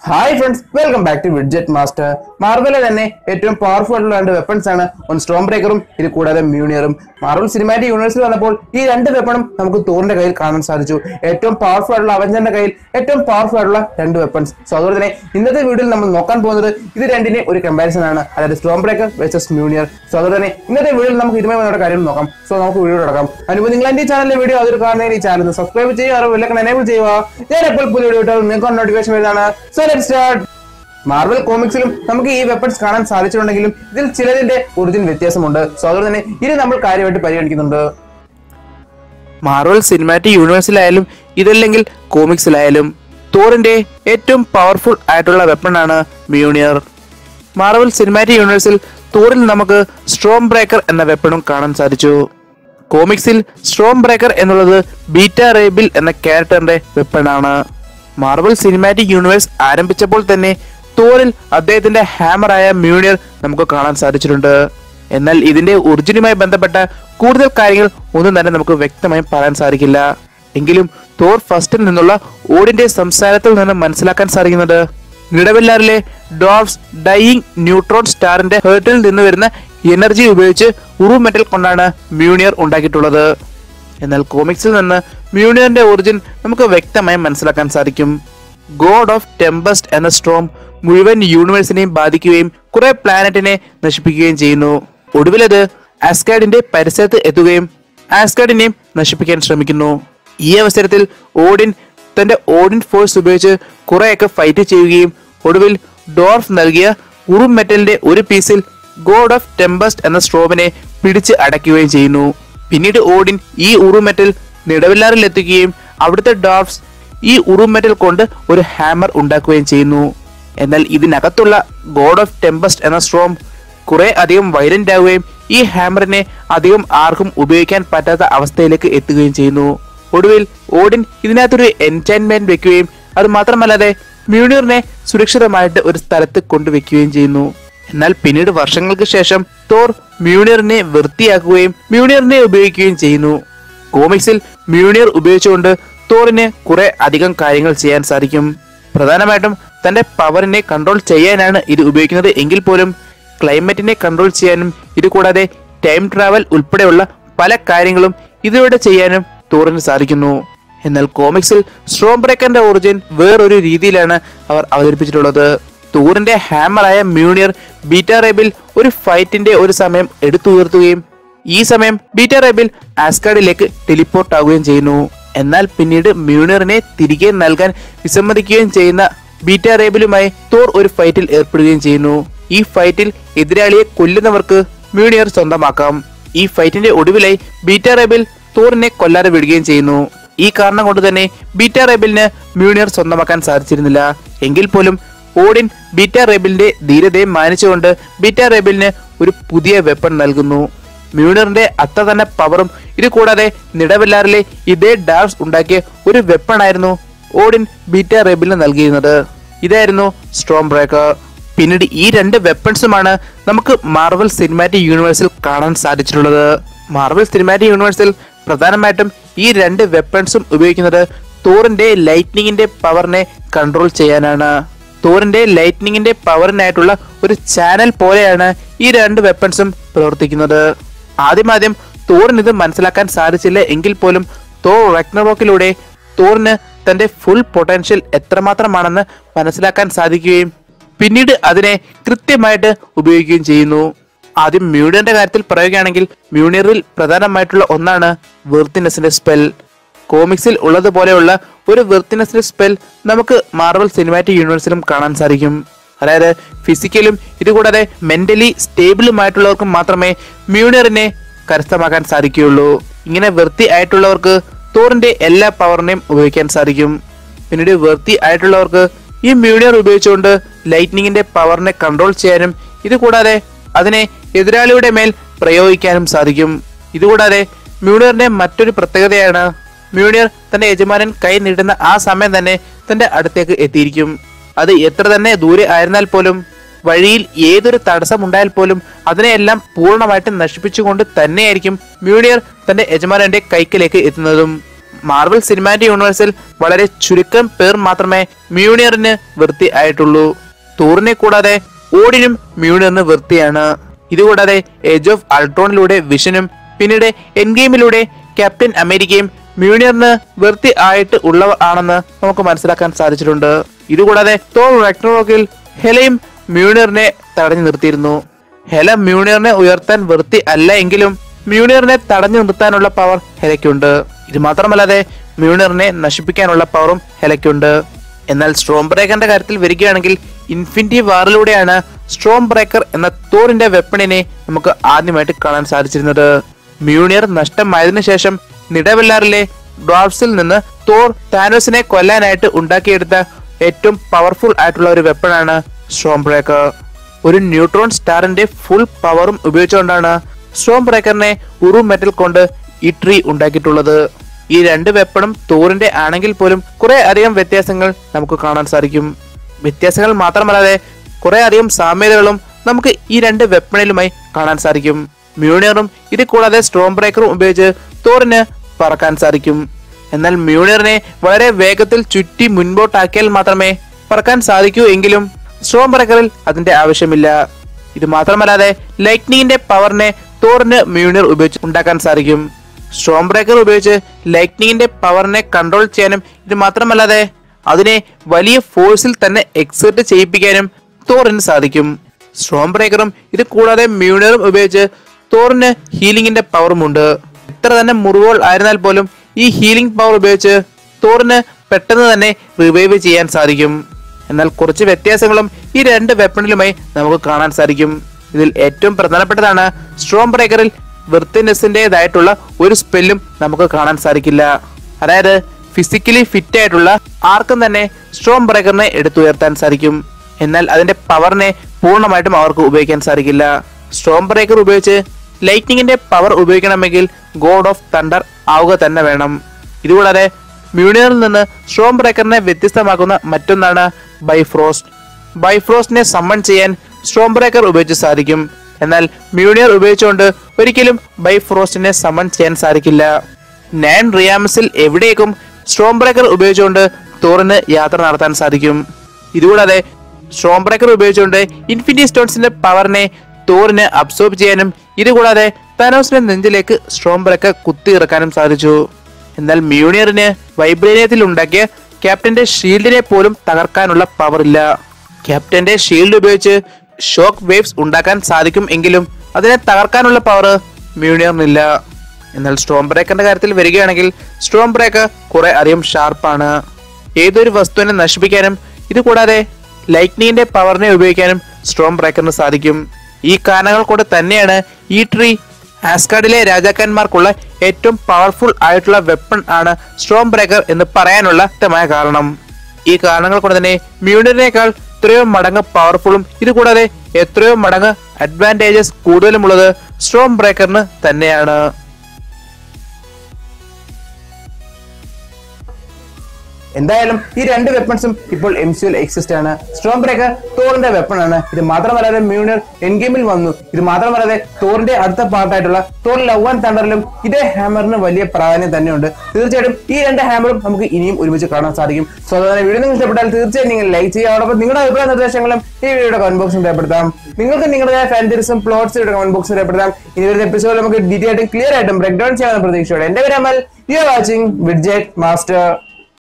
hi friends welcome back to Widget Master മാർവലിലെ തന്നെ ഏറ്റവും പവർഫുൾ ആയിട്ടുള്ള രണ്ട് വെപ്പൺസ് ആണ് ഒന്ന് സ്റ്റോം ബ്രേക്കറും ഇത് കൂടാതെ മ്യൂണിയറും മാർവൽ സിനിമാറ്റിക് യൂണിവേഴ്സിൽ വന്നപ്പോൾ ഈ രണ്ട് വെപ്പണും നമുക്ക് തോറിന്റെ കയ്യിൽ കാണാൻ സാധിച്ചു ഏറ്റവും പവർഫുൾ ആയിട്ടുള്ള അവഞ്ചറിന്റെ കയ്യിൽ ഏറ്റവും പവർഫുൾ ആയിട്ടുള്ള രണ്ട് വെപ്പൺസ് സോ അതുപോലെ തന്നെ ഇന്നത്തെ വീഡിയോയിൽ നമ്മൾ നോക്കാൻ പോകുന്നത് ഇത് രണ്ടിനെ ഒരു കമ്പാരിസൺ ആണ് അതായത് സ്റ്റോം ബ്രേക്കർ വേഴ്സസ് മ്യൂണിയർ സോ അതുപോലെ തന്നെ ഇന്നത്തെ വീഡിയോയിൽ നമുക്ക് ഇതുമായി ബന്ധപ്പെട്ട കാര്യം നോക്കാം സോ നമുക്ക് വീഡിയോ തുടങ്ങാം അതിനുമ്പോൾ നിങ്ങൾ എന്റെ ചാനലിലെ വീഡിയോ അതിൽ കാണുന്നതിന് ഈ ചാനൽ സബ്സ്ക്രൈബ് ചെയ്യുക അറിവ് വിലക്കൺ എനേബിൾ ചെയ്യുക ഞാൻ എപ്പോൾ പുതിയ വീഡിയോ ഇട്ടാൽ നിങ്ങൾക്ക് നോട്ടിഫിക്കേഷൻ വരുന്നതാണ് സോ ലെറ്റ് സ്റ്റാർട്ട് മാർവൽ കോമിക്സിലും നമുക്ക് ഈ വെപ്പൺസ് കാണാൻ സാധിച്ചിട്ടുണ്ടെങ്കിലും ഇതിൽ ചിലതിന്റെ ഒറിജിൻ വ്യത്യാസമുണ്ട് സോ അതുകൊണ്ട് തന്നെ ഇത് നമ്മൾ കാര്യമായിട്ട് പരിഗണിക്കുന്നുണ്ട് മാർവൽ സിനിമാറ്റിക് യൂണിവേഴ്സിലായാലും ഇതല്ലെങ്കിൽ കോമിക്സിലായാലും തോറിന്റെ ഏറ്റവും പവർഫുൾ ആയിട്ടുള്ള വെപ്പണാണ് മ്യൂണിയർ മാർവൽ സിനിമാറ്റിക് യൂണിവേഴ്സിൽ തോറിൽ നമുക്ക് സ്ട്രോം ബ്രേക്കർ എന്ന വെപ്പണും കാണാൻ സാധിച്ചു കോമിക്സിൽ സ്ട്രോം ബ്രേക്കർ എന്നുള്ളത് ബീറ്റ റേബിൽ എന്ന ക്യാരക്ടറിന്റെ വെപ്പണാണ് മാർവൽ സിനിമാറ്റിക് യൂണിവേഴ്സ് ആരംഭിച്ചപ്പോൾ തന്നെ തോറിൽ അദ്ദേഹത്തിന്റെ ഹാമറായ മ്യൂണിയർ നമുക്ക് കാണാൻ സാധിച്ചിട്ടുണ്ട് എന്നാൽ ഇതിന്റെ ഒറിജിനുമായി ബന്ധപ്പെട്ട കൂടുതൽ കാര്യങ്ങൾ ഒന്നും തന്നെ നമുക്ക് വ്യക്തമായി പറയാൻ സാധിക്കില്ല എങ്കിലും തോർ ഫസ്റ്റിൽ നിന്നുള്ള ഓടിന്റെ സംസാരത്തിൽ നിന്ന് മനസ്സിലാക്കാൻ സാധിക്കുന്നത് നിടവല്ലാറിലെ ഡോർഫ്സ് ഡൈയിങ് ന്യൂട്രോൺ സ്റ്റാറിന്റെ ഹേർട്ടിൽ നിന്ന് വരുന്ന എനർജി ഉപയോഗിച്ച് ഉറു മെറ്റൽ കൊണ്ടാണ് മ്യൂണിയർ ഉണ്ടാക്കിയിട്ടുള്ളത് എന്നാൽ കോമിക്സിൽ നിന്ന് മ്യൂണിയറിന്റെ ഒറിജിൻ നമുക്ക് വ്യക്തമായി മനസ്സിലാക്കാൻ സാധിക്കും ഗോഡ് ഓഫ് ടെമ്പസ്റ്റ് എന്ന സ്ട്രോം മുഴുവൻ യൂണിവേഴ്സിനെയും ബാധിക്കുകയും കുറെ പ്ലാനറ്റിനെ നശിപ്പിക്കുകയും ചെയ്യുന്നു ഒടുവിലത് ആസ്കാഡിന്റെ പരിസരത്ത് എത്തുകയും ആസ്കാഡിനെയും നശിപ്പിക്കാൻ ശ്രമിക്കുന്നു ഈ അവസരത്തിൽ ഓഡിൻ തന്റെ ഓഡിൻ ഫോഴ്സ് ഉപയോഗിച്ച് കുറെയൊക്കെ ഫൈറ്റ് ചെയ്യുകയും ഒടുവിൽ ഡോർഫ് നൽകിയ ഉറും മെറ്റലിന്റെ ഒരു പീസിൽ ഗോഡ് ഓഫ് ടെമ്പസ്റ്റ് എന്ന സ്ട്രോമിനെ പിടിച്ച് അടയ്ക്കുകയും ചെയ്യുന്നു പിന്നീട് ഓഡിൻ ഈ ഉറും മെറ്റൽ നിടവില്ലാറിൽ എത്തുകയും അവിടുത്തെ ഡോർഫ്സ് ഈ ഉറും മെറ്റൽ കൊണ്ട് ഒരു ഹാമർ ഉണ്ടാക്കുകയും ചെയ്യുന്നു എന്നാൽ ഇതിനകത്തുള്ള ഗോഡ് ഓഫ് ടെമ്പസ്റ്റ് എന്ന സ്ട്രോം കുറെ അധികം വൈലന്റ് ആവുകയും ഈ ഹാമറിനെ അധികം ആർക്കും ഉപയോഗിക്കാൻ പറ്റാത്ത അവസ്ഥയിലേക്ക് എത്തുകയും ചെയ്യുന്നു ഒടുവിൽ ഓഡിൻ ഇതിനകത്തൊരു എൻചൈൻമെന്റ് വെക്കുകയും അത് മാത്രമല്ലാതെ മ്യൂണിയറിനെ സുരക്ഷിതമായിട്ട് ഒരു സ്ഥലത്ത് കൊണ്ടുവെക്കുകയും ചെയ്യുന്നു എന്നാൽ പിന്നീട് വർഷങ്ങൾക്ക് ശേഷം തോർ മ്യൂണിയറിനെ വൃത്തിയാക്കുകയും മ്യൂണിയറിനെ ഉപയോഗിക്കുകയും ചെയ്യുന്നു കോമിക്സിൽ മ്യൂണിയർ ഉപയോഗിച്ചുകൊണ്ട് തോറിന് കുറെ അധികം കാര്യങ്ങൾ ചെയ്യാൻ സാധിക്കും പ്രധാനമായിട്ടും തന്റെ പവറിനെ കൺട്രോൾ ചെയ്യാനാണ് ഇത് ഉപയോഗിക്കുന്നത് എങ്കിൽ പോലും ക്ലൈമറ്റിനെ കൺട്രോൾ ചെയ്യാനും ഇത് കൂടാതെ ടൈം ട്രാവൽ ഉൾപ്പെടെയുള്ള പല കാര്യങ്ങളും ഇതിലൂടെ ചെയ്യാനും തോറിന് സാധിക്കുന്നു എന്നാൽ കോമിക്സിൽ സ്ട്രോം ബ്രേക്കറിന്റെ ഒറിജിൻ വേറൊരു രീതിയിലാണ് അവർ അവതരിപ്പിച്ചിട്ടുള്ളത് തൂറിന്റെ ഹാമറായ മ്യൂണിയർ ബീറ്റ റേബിൽ ഒരു ഫൈറ്റിന്റെ ഒരു സമയം എടുത്തുയർത്തുകയും ഈ സമയം ബീറ്റ റേബിൽ ആസ്കാഡിലേക്ക് ടെലിപ്പോർട്ട് ആവുകയും ചെയ്യുന്നു എന്നാൽ പിന്നീട് മ്യൂണിയറിനെ തിരികെ നൽകാൻ വിസമ്മതിക്കുകയും ചെയ്യുന്ന ബീറ്റ റേബിലുമായി തോർ ഒരു ഫൈറ്റിൽ ഏർപ്പെടുകയും ചെയ്യുന്നു ഈ ഫൈറ്റിൽ എതിരാളിയെ കൊല്ലുന്നവർക്ക് മ്യൂണിയർ സ്വന്തമാക്കാം ഈ ഫൈറ്റിന്റെ ഒടുവിലായി ബീറ്റ റേബിൽ തോറിനെ കൊല്ലാതെ വിടുകയും ചെയ്യുന്നു ഈ കാരണം കൊണ്ട് തന്നെ ബീറ്റ റേബിലിന് മ്യൂണിയർ സ്വന്തമാക്കാൻ സാധിച്ചിരുന്നില്ല എങ്കിൽ പോലും ഓഡിൻ ബീറ്റ റേബിലിന്റെ ധീരതയെ മാനിച്ചുകൊണ്ട് ബീറ്റ റേബിലിന് ഒരു പുതിയ വെപ്പൺ നൽകുന്നു മ്യൂണിയറിന്റെ അത്ര തന്നെ പവറും ഇത് കൂടാതെ നിടവില്ലാറിലെ ഇതേ ഡാർസ് ഉണ്ടാക്കിയ ഒരു വെപ്പൺ ആയിരുന്നു ഓഡിൻ ബീറ്റ റേബിലിന് നൽകിയിരുന്നത് ഇതായിരുന്നു സ്ട്രോം ബ്രേക്കർ പിന്നീട് ഈ രണ്ട് വെപ്പൺസുമാണ് നമുക്ക് മാർവൽ സിനിമാറ്റിക് യൂണിവേഴ്സിൽ കാണാൻ സാധിച്ചിട്ടുള്ളത് മാർവൽ സിനിമാറ്റിക് യൂണിവേഴ്സിൽ പ്രധാനമായിട്ടും ഈ രണ്ട് വെപ്പൺസും ഉപയോഗിക്കുന്നത് തോറിന്റെ ലൈറ്റ്നിങ്ങിന്റെ പവറിനെ കൺട്രോൾ ചെയ്യാനാണ് തോറിന്റെ ലൈറ്റ്നിങ്ങിന്റെ പവറിനായിട്ടുള്ള ഒരു ചാനൽ പോലെയാണ് ഈ രണ്ട് വെപ്പൺസും പ്രവർത്തിക്കുന്നത് ആദ്യമാദ്യം തോറിന് ഇത് മനസ്സിലാക്കാൻ സാധിച്ചില്ല എങ്കിൽ പോലും തോർ റെക്നറോക്കിലൂടെ തോറിന് തന്റെ ഫുൾ പൊട്ടൻഷ്യൽ എത്രമാത്രമാണെന്ന് മനസ്സിലാക്കാൻ സാധിക്കുകയും പിന്നീട് അതിനെ കൃത്യമായിട്ട് ഉപയോഗിക്കുകയും ചെയ്യുന്നു ആദ്യം മ്യൂണിയറിന്റെ കാര്യത്തിൽ പറയുകയാണെങ്കിൽ മ്യൂണിയറിൽ പ്രധാനമായിട്ടുള്ള ഒന്നാണ് വെർത്തിനെസിന്റെ സ്പെൽ കോമിക്സിൽ ഉള്ളതുപോലെയുള്ള ഒരു വെർത്തിനെസിന്റെ സ്പെൽ നമുക്ക് മാർവൽ സിനിമാറ്റിക് യൂണിവേഴ്സിലും കാണാൻ സാധിക്കും അതായത് ഫിസിക്കലും ഇതുകൂടാതെ മെന്റലി സ്റ്റേബിളുമായിട്ടുള്ളവർക്കും മാത്രമേ മ്യൂണിയറിനെ കരസ്ഥമാക്കാൻ സാധിക്കുകയുള്ളൂ ഇങ്ങനെ വെർത്തി ആയിട്ടുള്ളവർക്ക് തോറിന്റെ എല്ലാ പവറിനെയും ഉപയോഗിക്കാൻ സാധിക്കും പിന്നീട് വെർത്തി ആയിട്ടുള്ളവർക്ക് ഈ മ്യൂണിയർ ഉപയോഗിച്ചുകൊണ്ട് ലൈറ്റ്നിങ്ങിന്റെ പവറിനെ കൺട്രോൾ ചെയ്യാനും ഇതുകൂടാതെ അതിനെ എതിരാളിയുടെ മേൽ പ്രയോഗിക്കാനും സാധിക്കും ഇതുകൂടാതെ മ്യൂണിയറിന്റെ മറ്റൊരു പ്രത്യേകതയാണ് മ്യൂണിയർ തന്റെ യജമാനൻ കൈ നീട്ടുന്ന ആ സമയം തന്നെ തന്റെ അടുത്തേക്ക് എത്തിയിരിക്കും അത് എത്ര തന്നെ ദൂരെ ആയിരുന്നാൽ പോലും വഴിയിൽ ഏതൊരു തടസ്സമുണ്ടായാൽ പോലും അതിനെയെല്ലാം പൂർണ്ണമായിട്ട് നശിപ്പിച്ചുകൊണ്ട് തന്നെയായിരിക്കും മ്യൂണിയർ തന്റെ യജമാനന്റെ കൈക്കിലേക്ക് എത്തുന്നതും മാർവൽ സിനിമാറ്റിക് യൂണിവേഴ്സിൽ വളരെ ചുരുക്കം പേർ മാത്രമേ മ്യൂണിയറിന് വൃത്തി ആയിട്ടുള്ളൂ തോറിനെ കൂടാതെ ഓഡിനും മ്യൂണിയറിന് വൃത്തിയാണ് ഇതുകൂടാതെ ഏജ് ഓഫ് അൾട്രോണിലൂടെ വിഷനും പിന്നീട് എൻഗെയിമിലൂടെ ക്യാപ്റ്റൻ അമേരിക്കയും മ്യൂണിയറിന് വൃത്തി ആയിട്ട് ഉള്ളവർ ആണെന്ന് നമുക്ക് മനസ്സിലാക്കാൻ സാധിച്ചിട്ടുണ്ട് ഇതുകൂടാതെ തോർ റെക്ടറോക്കിൽ ഹെലയും മ്യൂണിയറിനെ തടഞ്ഞു നിർത്തിയിരുന്നു ഹെല മ്യൂണിയറിനെ ഉയർത്താൻ വൃത്തി അല്ല എങ്കിലും മ്യൂണിയറിനെ തടഞ്ഞു നിർത്താനുള്ള പവർ ഹെലയ്ക്കുണ്ട് ഇത് മാത്രമല്ലാതെ മ്യൂണിയറിനെ നശിപ്പിക്കാനുള്ള പവറും ഹെലയ്ക്കുണ്ട് എന്നാൽ സ്ട്രോം ബ്രേക്കറിന്റെ കാര്യത്തിൽ വരികയാണെങ്കിൽ ഇൻഫിനിറ്റി വാറിലൂടെയാണ് സ്ട്രോം ബ്രേക്കർ എന്ന തോറിന്റെ വെപ്പണിനെ നമുക്ക് ആദ്യമായിട്ട് കാണാൻ സാധിച്ചിരുന്നത് മ്യൂണിയർ നഷ്ടമായതിനു ശേഷം നിടവെല്ലാറിലെ ഡ്വാർഫ്സിൽ നിന്ന് തോർ താനോസിനെ കൊല്ലാനായിട്ട് ഉണ്ടാക്കിയെടുത്ത ഏറ്റവും പവർഫുൾ ആയിട്ടുള്ള ഒരു വെപ്പണാണ് സ്ട്രോം ബ്രേക്കർ ഒരു ന്യൂട്രോൺ സ്റ്റാറിന്റെ ഫുൾ പവറും ഉപയോഗിച്ചുകൊണ്ടാണ് സ്റ്റോം ബ്രേക്കറിനെ ഉറു മെറ്റൽ കൊണ്ട് ഈ ട്രീ ഉണ്ടാക്കിയിട്ടുള്ളത് ഈ രണ്ട് വെപ്പണും തോറിന്റെ ആണെങ്കിൽ പോലും കുറെ അധികം വ്യത്യാസങ്ങൾ നമുക്ക് കാണാൻ സാധിക്കും വ്യത്യാസങ്ങൾ മാത്രമല്ലാതെ കുറെ അധികം സാമ്യതകളും നമുക്ക് ഈ രണ്ട് വെപ്പണിലുമായി കാണാൻ സാധിക്കും മ്യൂണിയറും ഇത് കൂടാതെ സ്റ്റോം ബ്രേക്കറും ഉപയോഗിച്ച് തോറിന് പറക്കാൻ സാധിക്കും എന്നാൽ മ്യൂണിയറിനെ വളരെ വേഗത്തിൽ ചുറ്റി മുൻപോട്ടാക്കിയാൽ മാത്രമേ പറക്കാൻ സാധിക്കൂ എങ്കിലും സ്റ്റോം ബ്രേക്കറിൽ അതിന്റെ ആവശ്യമില്ല ഇത് മാത്രമല്ലാതെ ലൈറ്റ്നിങ്ങിന്റെ പവറിനെ തോറിന് മ്യൂണിയർ ഉപയോഗിച്ച് ഉണ്ടാക്കാൻ സാധിക്കും സ്റ്റോം ബ്രേക്കർ ഉപയോഗിച്ച് ലൈറ്റ്നിങ്ങിന്റെ പവറിനെ കൺട്രോൾ ചെയ്യാനും ഇത് മാത്രമല്ലാതെ അതിനെ വലിയ ഫോഴ്സിൽ തന്നെ എക്സേർട്ട് ചെയ്യിപ്പിക്കാനും തോറിന് സാധിക്കും സ്റ്റോം ബ്രേക്കറും ഇത് കൂടാതെ മ്യൂണിയറും ഉപയോഗിച്ച് തോറിന് ഹീലിംഗിന്റെ പവറുമുണ്ട് എത്ര തന്നെ മുറിവുകൾ ആയിരുന്നാൽ പോലും ഈ ഹീലിംഗ് പവർ ഉപയോഗിച്ച് തോറിന് പെട്ടെന്ന് തന്നെ റിവൈവ് ചെയ്യാൻ സാധിക്കും എന്നാൽ കുറച്ച് വ്യത്യാസങ്ങളും ഈ രണ്ട് വെപ്പണിലുമായി നമുക്ക് കാണാൻ സാധിക്കും ഇതിൽ ഏറ്റവും പ്രധാനപ്പെട്ടതാണ് സ്ട്രോം ബ്രേക്കറിൽ വൃത്തിനെസിൻ്റെതായിട്ടുള്ള ഒരു സ്പെല്ലും നമുക്ക് കാണാൻ സാധിക്കില്ല അതായത് ഫിസിക്കലി ഫിറ്റ് ആയിട്ടുള്ള ആർക്കും തന്നെ സ്ട്രോം ബ്രേക്കറിനെ എടുത്തുയർത്താൻ സാധിക്കും എന്നാൽ അതിന്റെ പവറിനെ പൂർണ്ണമായിട്ടും അവർക്ക് ഉപയോഗിക്കാൻ സാധിക്കില്ല സ്ട്രോം ബ്രേക്കർ ഉപയോഗിച്ച് ലൈറ്റിനിങ്ങിന്റെ പവർ ഉപയോഗിക്കണമെങ്കിൽ ഗോഡ് ഓഫ് തണ്ടർ ആവുക തന്നെ വേണം ഇതുകൂടാതെ മ്യൂണിയറിൽ നിന്ന് സ്ട്രോം ബ്രേക്കറിനെ വ്യത്യസ്തമാക്കുന്ന മറ്റൊന്നാണ് ബൈഫ്രോസ്റ്റ് ബൈഫ്രോസ്റ്റിനെ സമ്മൺ ചെയ്യാൻ സ്ട്രോം ബ്രേക്കർ ഉപയോഗിച്ച് സാധിക്കും എന്നാൽ മ്യൂണിയർ ഉപയോഗിച്ചുകൊണ്ട് ഒരിക്കലും ബൈഫ്രോസ്റ്റിനെ സമ്മൺ ചെയ്യാൻ സാധിക്കില്ല നയൻ റിയാമസിൽ എവിടേക്കും സ്ട്രോം ബ്രേക്കർ ഉപയോഗിച്ചുകൊണ്ട് തോറിന് യാത്ര നടത്താൻ സാധിക്കും ഇതുകൂടാതെ സ്ട്രോം ബ്രേക്കർ ഉപയോഗിച്ചുകൊണ്ട് ഇൻഫിനിറ്റി സ്റ്റോൺസിന്റെ പവറിനെ തോറിന് അബ്സോർബ് ചെയ്യാനും ഇതുകൂടാതെ താനോസിന്റെ നെഞ്ചിലേക്ക് സ്ട്രോം ബ്രേക്കർ കുത്തിയിറക്കാനും സാധിച്ചു എന്നാൽ മ്യൂണിയറിന് വൈബ്രേനിയത്തിൽ ഉണ്ടാക്കിയ ക്യാപ്റ്റന്റെ ഷീൽഡിനെ പോലും തകർക്കാനുള്ള പവർ ഇല്ല ക്യാപ്റ്റന്റെ ഷീൽഡ് ഉപയോഗിച്ച് ഷോക്ക് വേവ്സ് ഉണ്ടാക്കാൻ സാധിക്കും എങ്കിലും അതിനെ തകർക്കാനുള്ള പവർ മ്യൂണിയറിനില്ല എന്നാൽ സ്ട്രോം ബ്രേക്കറിന്റെ കാര്യത്തിൽ വരികയാണെങ്കിൽ സ്ട്രോം ബ്രേക്കർ കുറെ അധികം ഷാർപ്പാണ് ഏതൊരു വസ്തുവിനെ നശിപ്പിക്കാനും ഇത് കൂടാതെ ലൈറ്റ്നിങ്ങിന്റെ പവറിനെ ഉപയോഗിക്കാനും സ്ട്രോം ബ്രേക്കറിന് സാധിക്കും ഈ കാരണങ്ങൾ കൊണ്ട് തന്നെയാണ് ഈ ട്രീ ആസ്കാർഡിലെ രാജാക്കന്മാർക്കുള്ള ഏറ്റവും പവർഫുൾ ആയിട്ടുള്ള വെപ്പൺ ആണ് സ്ട്രോം ബ്രേക്കർ എന്ന് പറയാനുള്ള വ്യക്തമായ കാരണം ഈ കാരണങ്ങൾ കൊണ്ട് തന്നെ മ്യൂണിയറിനേക്കാൾ എത്രയോ മടങ്ങ് പവർഫുളും ഇത് കൂടാതെ എത്രയോ മടങ്ങ് അഡ്വാൻറ്റേജസ് കൂടുതലുമുള്ളത് സ്ട്രോം ബ്രേക്കറിന് തന്നെയാണ് എന്തായാലും ഈ രണ്ട് വെപ്പൺസും ഇപ്പോൾ എം സിയിൽ എക്സിസ്റ്റ് ആണ് സ്ട്രോം ബ്രേക്കർ തോറിന്റെ വെപ്പൺ ആണ് ഇത് മാത്രമല്ലാതെ മ്യൂണിയർ എൻ ഗെയിമിൽ വന്നു ഇത് മാത്രമല്ലാതെ തോറിന്റെ അടുത്ത പാർട്ടായിട്ടുള്ള തോർ ലവ് ആൻഡ് തണ്ടറിലും ഇതേ ഹാമറിന് വലിയ പ്രാധാന്യം തന്നെയുണ്ട് തീർച്ചയായിട്ടും ഈ രണ്ട് ഹാമറും നമുക്ക് ഇനിയും ഒരുമിച്ച് കാണാൻ സാധിക്കും സോ അതുപോലെ വീഡിയോ നിങ്ങൾ ഇഷ്ടപ്പെട്ടാൽ തീർച്ചയായും നിങ്ങൾ ലൈക്ക് ചെയ്യുക അതോടൊപ്പം നിങ്ങളുടെ അഭിപ്രായ നിർദ്ദേശങ്ങളും ഈ വീഡിയോയുടെ കമന്റ് ബോക്സിൽ രേഖപ്പെടുത്താം നിങ്ങൾക്ക് നിങ്ങളുടെ ഫാൻറ്ററിസും പ്ലോട്ട്സ് കമന്റ് ബോക്സിൽ രേഖപ്പെടുത്താം ഇനി വരുന്ന എപ്പിസോഡിൽ നമുക്ക് ഡീറ്റെയിൽ ആയിട്ടും ക്ലിയർ ആയിട്ടും ബ്രേക്ക് ഡൗൺ ചെയ്യാൻ പ്രതീക്ഷയോടെ എന്റെ പേര് Amal you are watching Widget master